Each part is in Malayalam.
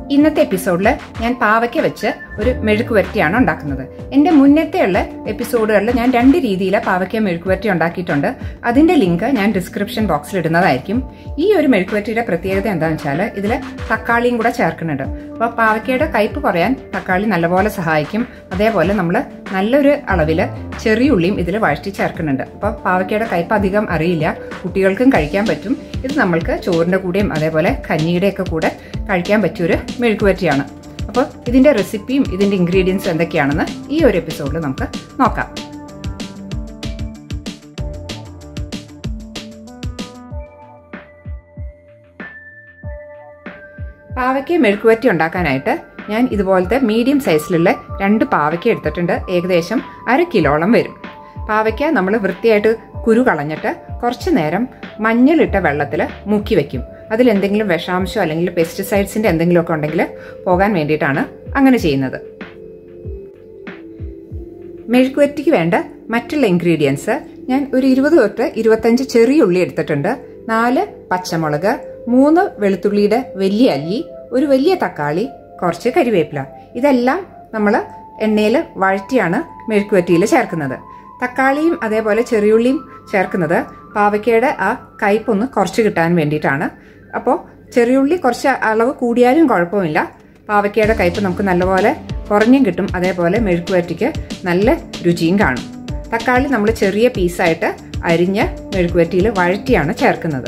ഇന്നത്തെ എപ്പിസോഡിൽ ഞാൻ പാവയ്ക്ക വെച്ച് ഒരു മെഴുക്ക് വരട്ടിയാണ് ഉണ്ടാക്കുന്നത് എൻ്റെ മുന്നത്തെയുള്ള എപ്പിസോഡുകളിൽ ഞാൻ രണ്ട് രീതിയിലാണ് പാവയ്ക്ക മെഴുക്ക് വരട്ടി ഉണ്ടാക്കിയിട്ടുണ്ട് അതിൻ്റെ ലിങ്ക് ഞാൻ ഡിസ്ക്രിപ്ഷൻ ബോക്സിൽ ഇടുന്നതായിരിക്കും ഈ ഒരു മെഴുക്ക് വരട്ടിയുടെ പ്രത്യേകത എന്താണെന്ന് വെച്ചാൽ ഇതിൽ തക്കാളിയും കൂടെ ചേർക്കുന്നുണ്ട് അപ്പോൾ പാവയ്ക്കയുടെ കയ്പ് കുറയാൻ തക്കാളി നല്ലപോലെ സഹായിക്കും അതേപോലെ നമ്മൾ നല്ലൊരു അളവിൽ ചെറിയുള്ളിയും ഇതിൽ വഴറ്റി ചേർക്കുന്നുണ്ട് അപ്പോൾ പാവയ്ക്കയുടെ കയ്പ് അധികം അറിയില്ല കുട്ടികൾക്കും കഴിക്കാൻ പറ്റും ഇത് നമ്മൾക്ക് ചോറിൻ്റെ കൂടെയും അതേപോലെ കഞ്ഞിയുടെയൊക്കെ കൂടെ കഴിക്കാൻ പറ്റിയൊരു മെഴുക്ക് വരട്ടിയാണ് അപ്പോൾ ഇതിൻ്റെ റെസിപ്പിയും ഇതിൻ്റെ ഇൻഗ്രീഡിയൻസും എന്തൊക്കെയാണെന്ന് ഈ ഒരു എപ്പിസോഡിൽ നമുക്ക് നോക്കാം പാവയ്ക്ക മെഴുക്കുവരട്ടി ഉണ്ടാക്കാനായിട്ട് ഞാൻ ഇതുപോലത്തെ മീഡിയം സൈസിലുള്ള രണ്ട് പാവയ്ക്ക എടുത്തിട്ടുണ്ട് ഏകദേശം അര കിലോളം വരും പാവയ്ക്ക നമ്മൾ വൃത്തിയായിട്ട് കുരു കളഞ്ഞിട്ട് കുറച്ച് നേരം മഞ്ഞളിട്ട വെള്ളത്തിൽ മുക്കി വെക്കും അതിൽ എന്തെങ്കിലും വിഷാംശം അല്ലെങ്കിൽ പെസ്റ്റിസൈഡ്സിന്റെ എന്തെങ്കിലുമൊക്കെ ഉണ്ടെങ്കിൽ പോകാൻ വേണ്ടിയിട്ടാണ് അങ്ങനെ ചെയ്യുന്നത് മെഴുക്കുവരട്ടിക്ക് വേണ്ട മറ്റുള്ള ഇൻഗ്രീഡിയൻസ് ഞാൻ ഒരു ഇരുപത് തൊട്ട് ഇരുപത്തഞ്ച് ചെറിയ ഉള്ളി എടുത്തിട്ടുണ്ട് നാല് പച്ചമുളക് മൂന്ന് വെളുത്തുള്ളിയുടെ വലിയ അല്ലി ഒരു വലിയ തക്കാളി കുറച്ച് കരിവേപ്പില ഇതെല്ലാം നമ്മൾ എണ്ണയിൽ വഴറ്റിയാണ് മെഴുക്കുവരട്ടിയിൽ ചേർക്കുന്നത് തക്കാളിയും അതേപോലെ ചെറിയുള്ളിയും ചേർക്കുന്നത് പാവയ്ക്കയുടെ ആ കയ്പൊന്ന് കുറച്ച് കിട്ടാൻ വേണ്ടിയിട്ടാണ് അപ്പോൾ ചെറിയുള്ളി കുറച്ച് അളവ് കൂടിയാലും കുഴപ്പമില്ല പാവയ്ക്കയുടെ കയ്പ് നമുക്ക് നല്ലപോലെ കുറഞ്ഞും കിട്ടും അതേപോലെ മെഴുക്കുവരട്ടിക്ക് നല്ല രുചിയും കാണും തക്കാളി നമ്മൾ ചെറിയ പീസായിട്ട് അരിഞ്ഞ് മെഴുക്കുവരട്ടിയിൽ വഴറ്റിയാണ് ചേർക്കുന്നത്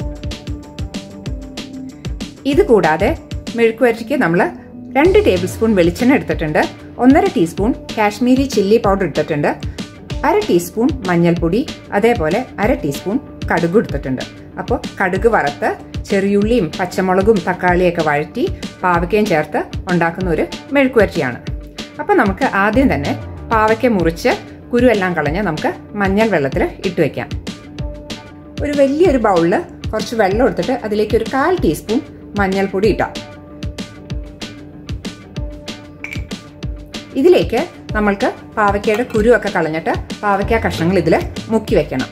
ഇത് കൂടാതെ മെഴുക്കുവരട്ടിക്ക് നമ്മൾ രണ്ട് ടേബിൾ സ്പൂൺ വെളിച്ചെണ്ണ എടുത്തിട്ടുണ്ട് ഒന്നര ടീസ്പൂൺ കാശ്മീരി ചില്ലി പൗഡർ എടുത്തിട്ടുണ്ട് അര ടീസ്പൂൺ മഞ്ഞൾപ്പൊടി അതേപോലെ അര ടീസ്പൂൺ കടുക് എടുത്തിട്ടുണ്ട് അപ്പോൾ കടുക് വറുത്ത് ചെറിയുള്ളിയും പച്ചമുളകും തക്കാളിയൊക്കെ വഴറ്റി പാവയ്ക്കയും ചേർത്ത് ഉണ്ടാക്കുന്ന ഒരു മെഴുക്കുവരട്ടിയാണ് അപ്പോൾ നമുക്ക് ആദ്യം തന്നെ പാവയ്ക്ക മുറിച്ച് കുരുവെല്ലാം കളഞ്ഞ് നമുക്ക് മഞ്ഞൾ വെള്ളത്തിൽ ഇട്ട് വയ്ക്കാം ഒരു വലിയൊരു ബൗളിൽ കുറച്ച് വെള്ളം എടുത്തിട്ട് അതിലേക്ക് ഒരു കാൽ ടീസ്പൂൺ മഞ്ഞൾപ്പൊടി ഇട്ടാം ഇതിലേക്ക് നമ്മൾക്ക് പാവയ്ക്കയുടെ കുരുവൊക്കെ കളഞ്ഞിട്ട് പാവയ്ക്ക കഷ്ണങ്ങൾ ഇതിൽ മുക്കി വെക്കണം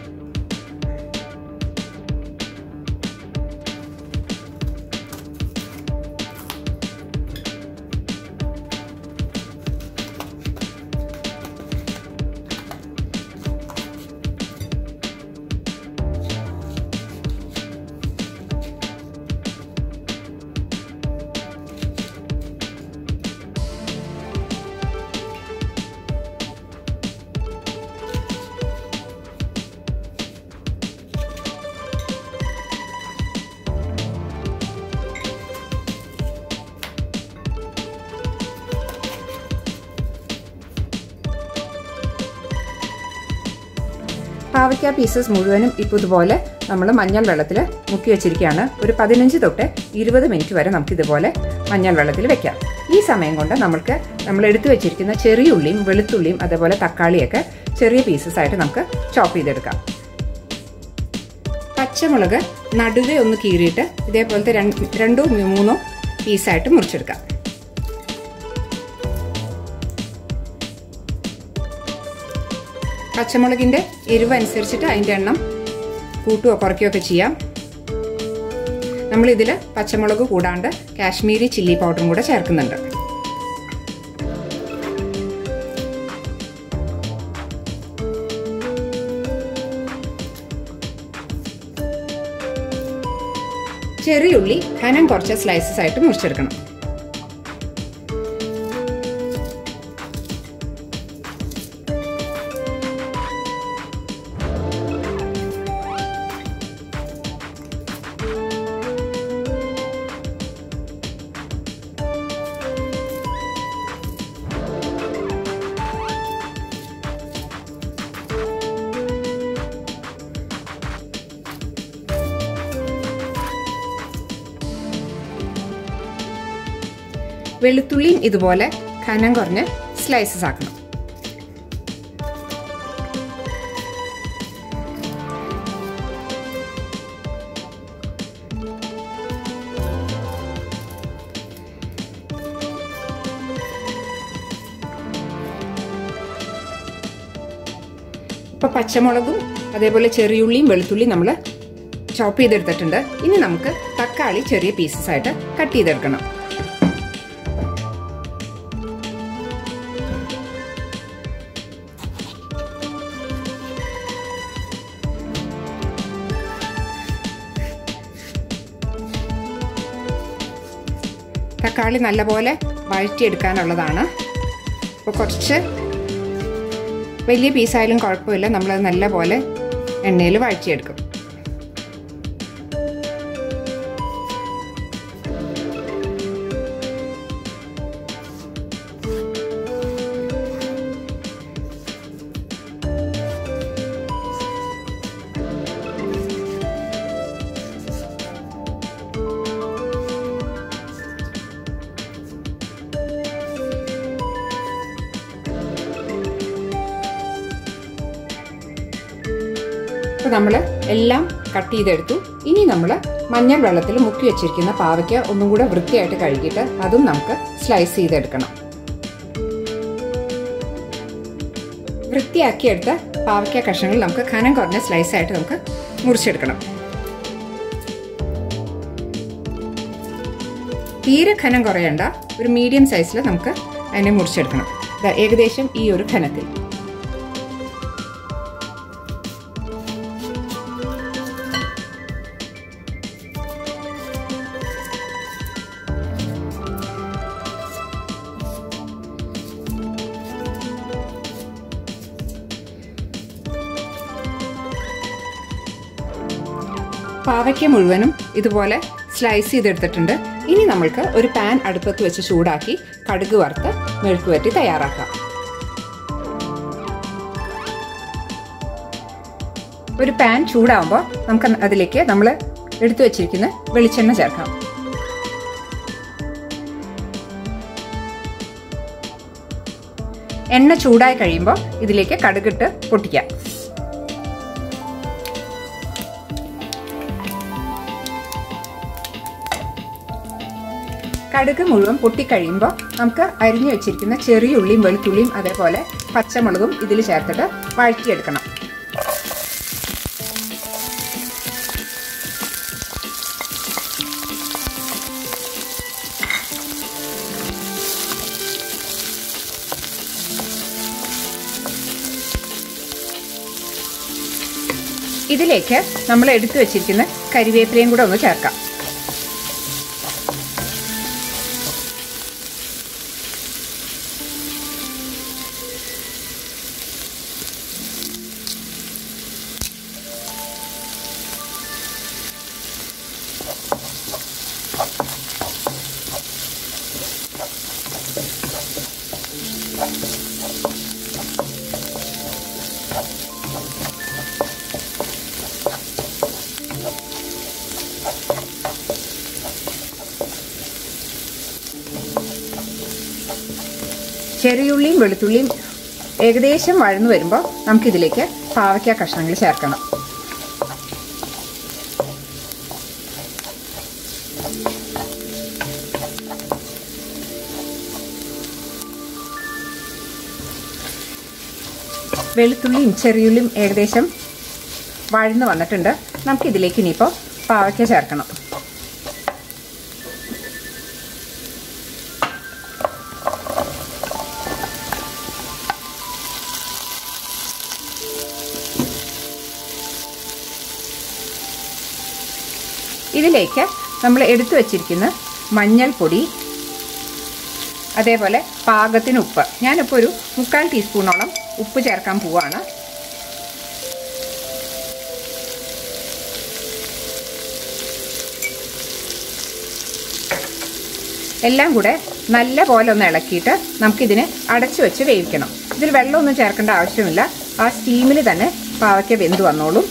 പാവയ്ക്ക പീസസ് മുഴുവനും ഇപ്പോൾ ഇതുപോലെ നമ്മൾ മഞ്ഞൾ വെള്ളത്തിൽ മുക്കി വെച്ചിരിക്കുകയാണ് ഒരു പതിനഞ്ച് തൊട്ട് ഇരുപത് മിനിറ്റ് വരെ നമുക്ക് ഇതുപോലെ മഞ്ഞൾ വെള്ളത്തിൽ വെക്കാം ഈ സമയം കൊണ്ട് നമുക്ക് നമ്മൾ എടുത്തു വെച്ചിരിക്കുന്ന ചെറിയ ഉള്ളിയും വെളുത്തുള്ളിയും അതേപോലെ തക്കാളിയൊക്കെ ചെറിയ പീസസ് ആയിട്ട് നമുക്ക് ചോപ്പ് ചെയ്തെടുക്കാം പച്ചമുളക് നടുവെ ഒന്ന് കീറിയിട്ട് ഇതേപോലത്തെ രണ്ടോ മൂന്നോ പീസായിട്ട് മുറിച്ചെടുക്കാം പച്ചമുളകിൻ്റെ എരിവ് അനുസരിച്ചിട്ട് അതിൻ്റെ എണ്ണം കൂട്ടുകയോ കുറയ്ക്കുകയോ ഒക്കെ ചെയ്യാം നമ്മളിതിൽ പച്ചമുളക് കൂടാണ്ട് കാശ്മീരി ചില്ലി പൗഡറും കൂടെ ചേർക്കുന്നുണ്ട് ചെറിയുള്ളി ഘനം കുറച്ച് സ്ലൈസസ് ആയിട്ട് മുറിച്ചെടുക്കണം വെളുത്തുള്ളിയും ഇതുപോലെ കനം കുറഞ്ഞ് സ്ലൈസസ് ആക്കണം ഇപ്പൊ പച്ചമുളകും അതേപോലെ ചെറിയുള്ളിയും വെളുത്തുള്ളിയും നമ്മൾ ചോപ്പ് ചെയ്തെടുത്തിട്ടുണ്ട് ഇനി നമുക്ക് തക്കാളി ചെറിയ പീസസ് ആയിട്ട് കട്ട് ചെയ്തെടുക്കണം തക്കാളി നല്ലപോലെ വഴറ്റിയെടുക്കാനുള്ളതാണ് അപ്പോൾ കുറച്ച് വലിയ പീസായാലും കുഴപ്പമില്ല നമ്മളത് നല്ലപോലെ എണ്ണയിൽ വഴറ്റിയെടുക്കും അപ്പോൾ നമ്മൾ എല്ലാം കട്ട് ചെയ്തെടുത്തു ഇനി നമ്മൾ മഞ്ഞൾ വെള്ളത്തിൽ മുക്കി വെച്ചിരിക്കുന്ന പാവയ്ക്ക ഒന്നും കൂടെ വൃത്തിയായിട്ട് കഴുകിയിട്ട് അതും നമുക്ക് സ്ലൈസ് ചെയ്തെടുക്കണം വൃത്തിയാക്കിയെടുത്ത പാവയ്ക്ക കഷ്ണങ്ങൾ നമുക്ക് കനം കുറഞ്ഞ സ്ലൈസ് ആയിട്ട് നമുക്ക് മുറിച്ചെടുക്കണം തീരെ ഖനം കുറയണ്ട ഒരു മീഡിയം സൈസിൽ നമുക്ക് അതിനെ മുറിച്ചെടുക്കണം ഏകദേശം ഈ ഒരു ഖനത്തിൽ പാവയ്ക്ക മുഴുവനും ഇതുപോലെ സ്ലൈസ് ചെയ്തെടുത്തിട്ടുണ്ട് ഇനി നമ്മൾക്ക് ഒരു പാൻ അടുപ്പത്ത് വെച്ച് ചൂടാക്കി കടുക് വറുത്ത് മെഴുക്കുവരട്ടി തയ്യാറാക്കാം ഒരു പാൻ ചൂടാവുമ്പോൾ നമുക്ക് അതിലേക്ക് നമ്മൾ എടുത്തു വെച്ചിരിക്കുന്ന വെളിച്ചെണ്ണ ചേർക്കാം എണ്ണ ചൂടായി കഴിയുമ്പോൾ ഇതിലേക്ക് കടുകിട്ട് പൊട്ടിക്കാം കടുക് മുഴുവൻ പൊട്ടിക്കഴിയുമ്പോൾ നമുക്ക് അരിഞ്ഞു വെച്ചിരിക്കുന്ന ചെറിയ ഉള്ളിയും വെളുത്തുള്ളിയും അതേപോലെ പച്ചമുളകും ഇതിൽ ചേർത്തിട്ട് വഴറ്റിയെടുക്കണം ഇതിലേക്ക് നമ്മൾ എടുത്തു വെച്ചിരിക്കുന്ന കരിവേപ്പിലയും കൂടെ ഒന്ന് ചേർക്കാം ചെറിയുള്ളിയും വെളുത്തുള്ളിയും ഏകദേശം വഴന്നു വരുമ്പോൾ നമുക്കിതിലേക്ക് പാവയ്ക്ക കഷ്ണങ്ങൾ ചേർക്കണം വെളുത്തുള്ളിയും ചെറിയുള്ളിയും ഏകദേശം വഴന്നു വന്നിട്ടുണ്ട് നമുക്കിതിലേക്ക് ഇനിയിപ്പോൾ പാവയ്ക്ക ചേർക്കണം ഇതിലേക്ക് നമ്മൾ എടുത്തു വച്ചിരിക്കുന്ന മഞ്ഞൾപ്പൊടി അതേപോലെ പാകത്തിന് ഉപ്പ് ഞാനിപ്പോൾ ഒരു മുക്കാൽ ടീസ്പൂണോളം ഉപ്പ് ചേർക്കാൻ പോവാണ് എല്ലാം കൂടെ നല്ല പോലെ ഒന്ന് ഇളക്കിയിട്ട് നമുക്കിതിനെ അടച്ചു വെച്ച് വേവിക്കണം ഇതിൽ വെള്ളമൊന്നും ചേർക്കേണ്ട ആവശ്യമില്ല ആ സ്റ്റീമിൽ തന്നെ പാവയ്ക്ക വെന്ത് വന്നോളും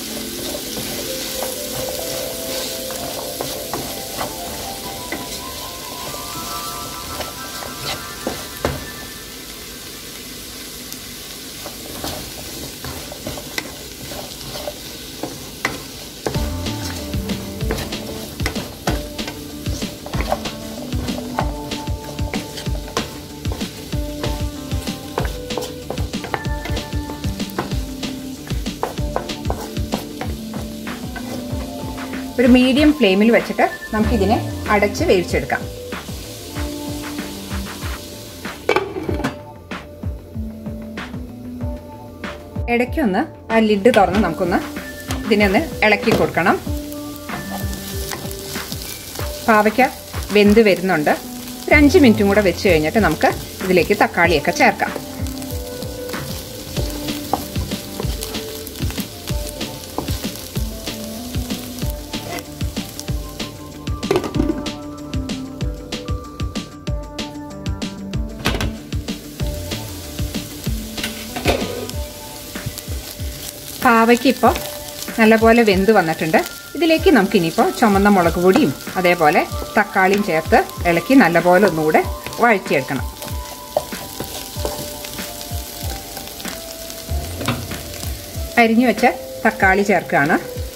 ഒരു മീഡിയം ഫ്ലെയിമിൽ വെച്ചിട്ട് നമുക്കിതിനെ അടച്ച് വേവിച്ചെടുക്കാം ഇടയ്ക്കൊന്ന് ആ ലിഡ് തുറന്ന് നമുക്കൊന്ന് ഇതിനെ ഒന്ന് ഇളക്കി കൊടുക്കണം പാവയ്ക്ക വെന്ത് വരുന്നുണ്ട് ഒരു അഞ്ച് മിനിറ്റും കൂടെ വെച്ച് കഴിഞ്ഞിട്ട് നമുക്ക് ഇതിലേക്ക് തക്കാളിയൊക്കെ ചേർക്കാം പാവയ്ക്ക് ഇപ്പോൾ നല്ലപോലെ വെന്ത് വന്നിട്ടുണ്ട് ഇതിലേക്ക് നമുക്ക് ഇനിയിപ്പോൾ ചുമന്ന മുളക് പൊടിയും അതേപോലെ തക്കാളിയും ചേർത്ത് ഇളക്കി നല്ലപോലെ ഒന്നുകൂടെ വഴറ്റിയെടുക്കണം അരിഞ്ഞു വെച്ച തക്കാളി ചേർക്കുകയാണ്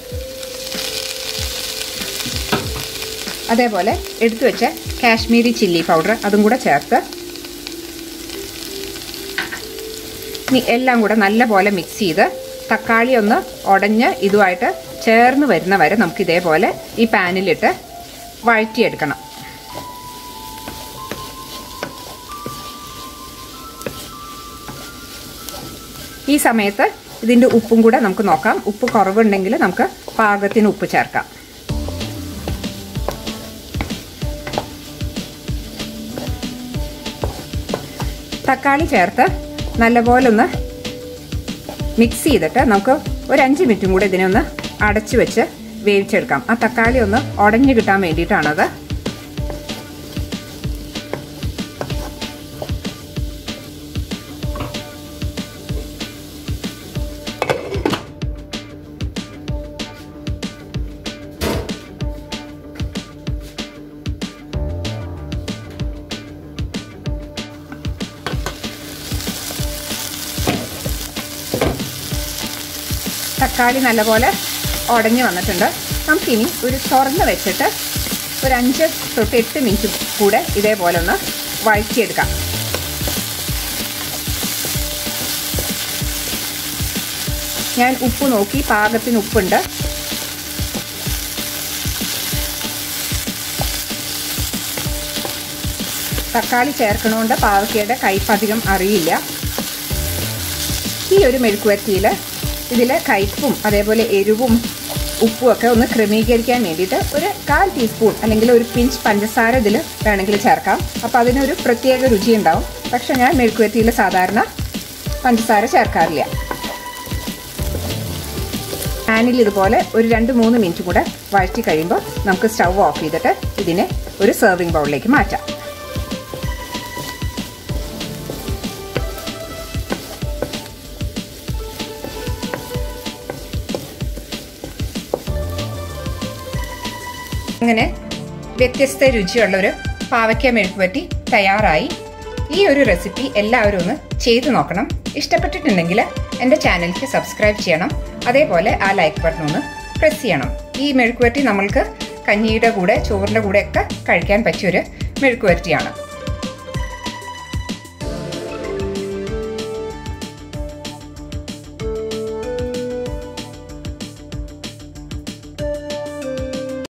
അതേപോലെ എടുത്തു വെച്ച കാശ്മീരി ചില്ലി പൗഡർ അതും കൂടെ ചേർത്ത് ഇനി എല്ലാം കൂടെ നല്ലപോലെ മിക്സ് ചെയ്ത് തക്കാളി ഒന്ന് ഉടഞ്ഞ് ഇതുമായിട്ട് ചേർന്ന് വരുന്ന വരെ നമുക്ക് ഇതേപോലെ ഈ പാനിലിട്ട് വഴറ്റിയെടുക്കണം ഈ സമയത്ത് ഇതിൻ്റെ ഉപ്പും കൂടെ നമുക്ക് നോക്കാം ഉപ്പ് കുറവുണ്ടെങ്കിൽ നമുക്ക് പാകത്തിന് ഉപ്പ് ചേർക്കാം തക്കാളി ചേർത്ത് നല്ലപോലെ ഒന്ന് മിക്സ് ചെയ്തിട്ട് നമുക്ക് ഒരു അഞ്ച് മിനിറ്റും കൂടെ ഇതിനെ ഒന്ന് അടച്ചു വെച്ച് വേവിച്ചെടുക്കാം ആ തക്കാളി ഒന്ന് ഉടഞ്ഞു കിട്ടാൻ വേണ്ടിയിട്ടാണത് തക്കാളി നല്ലപോലെ ഉടഞ്ഞു വന്നിട്ടുണ്ട് നമുക്കിനി ഒരു തുറന്ന് വെച്ചിട്ട് ഒരു അഞ്ച് തൊട്ട് എട്ട് മിനിറ്റ് കൂടെ ഇതേപോലെ ഒന്ന് വഴറ്റിയെടുക്കാം ഞാൻ ഉപ്പ് നോക്കി പാകത്തിന് ഉപ്പുണ്ട് തക്കാളി ചേർക്കണോണ്ട് പാവയ്ക്കയുടെ കയ്പധികം അറിയില്ല ഈ ഒരു മെഴുക്കുവരട്ടിയിൽ ഇതിൽ കയ്പും അതേപോലെ എരിവും ഉപ്പും ഒക്കെ ഒന്ന് ക്രമീകരിക്കാൻ വേണ്ടിയിട്ട് ഒരു കാൽ ടീസ്പൂൺ അല്ലെങ്കിൽ ഒരു പിഞ്ച് പഞ്ചസാര ഇതിൽ വേണമെങ്കിൽ ചേർക്കാം അപ്പോൾ അതിനൊരു പ്രത്യേക രുചി ഉണ്ടാവും പക്ഷെ ഞാൻ മെഴുക്കുവരട്ടിയിൽ സാധാരണ പഞ്ചസാര ചേർക്കാറില്ല പാനിൽ ഇതുപോലെ ഒരു രണ്ട് മൂന്ന് മിനിറ്റ് കൂടെ വഴറ്റി കഴിയുമ്പോൾ നമുക്ക് സ്റ്റൗ ഓഫ് ചെയ്തിട്ട് ഇതിനെ ഒരു സെർവിങ് ബൗളിലേക്ക് മാറ്റാം അങ്ങനെ വ്യത്യസ്ത രുചിയുള്ളൊരു പാവയ്ക്ക മെഴുക്കുപറ്റി തയ്യാറായി ഈ ഒരു റെസിപ്പി എല്ലാവരും ഒന്ന് ചെയ്തു നോക്കണം ഇഷ്ടപ്പെട്ടിട്ടുണ്ടെങ്കിൽ എൻ്റെ ചാനലിക്ക് സബ്സ്ക്രൈബ് ചെയ്യണം അതേപോലെ ആ ലൈക്ക് ബട്ടൺ ഒന്ന് പ്രസ് ചെയ്യണം ഈ മെഴുക്കുപറ്റി നമ്മൾക്ക് കഞ്ഞിയുടെ കൂടെ ചോറിൻ്റെ കൂടെ ഒക്കെ കഴിക്കാൻ പറ്റിയൊരു മെഴുക്കുപറ്റിയാണ്